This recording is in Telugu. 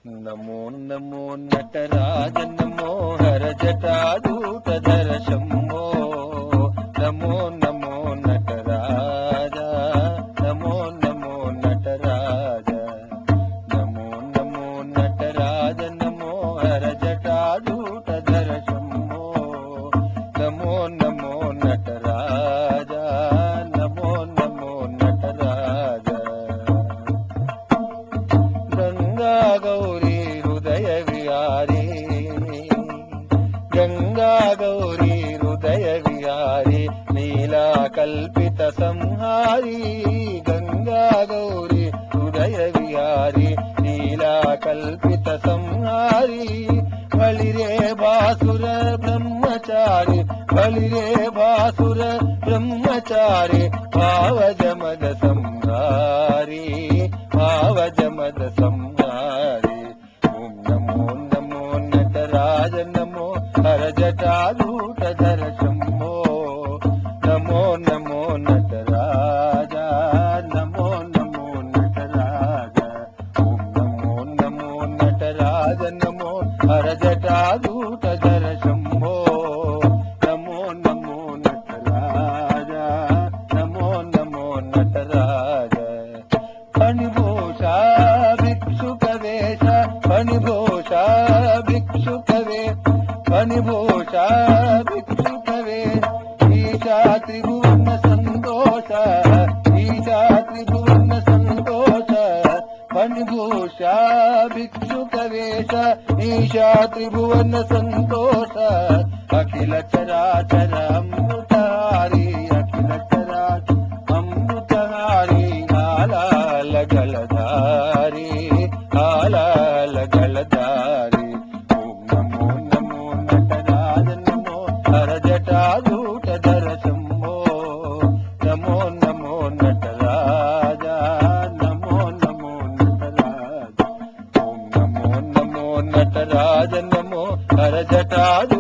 నమో నమో నటరాజ నమో హర జటాదూటధర శంభో నమో నమో నటరాజ నమో నమో నటరాజ నమో నమో నటరాజ నమో హర జటాదూటధర శంభో నమో నమో నటరాజ నమో నమో నటరాజ గంగా గౌరీ హృదయ విహారీ గంగా గౌరీ హృదయ విహారీ నీలా కల్పిత సంహారీ గంగా గౌరీ హృదయ విహారీ నీలా కల్పిత సంహారీ బలిరే బాసుర బ్రహ్మచారి బలిరే బాసుర బ్రహ్మచారి భావజమద సంహారీ భావజమద సంహారీ ఓం నమో నమో నటరాజ నమో హర జటాధర శంభో నమో నమో నటరాజ నమో నమో నటరాజ ఓం నమో నమో నటరాజ నమో హర జటాధర శంభో నమో నమో నటరాజ నమో నమో నటరాజ ఫణిభూష భిక్షుక వేష ఫణిభూష భిక్షుక వే ఫణిభూష భిక్షుక వే ఈశా త్రిభువన సంతోష ఈశా త్రిభువన సంతోష ఫణిభూష భిక్షుక వేష ఈశా త్రిభువన సంతోష అఖిల చరాచర అమృతారి అఖిల చరాచర అమృతహారి ఆలాల గలధారి ఆలాల గలధారి ఓం నమో నమో నటరాజ నమో హర జటాదూటధర శంభో నమో నమో నటరాజ నమో నమో నటరాజ ఓం నమో నమో నటరాజ నమో హర జటాదు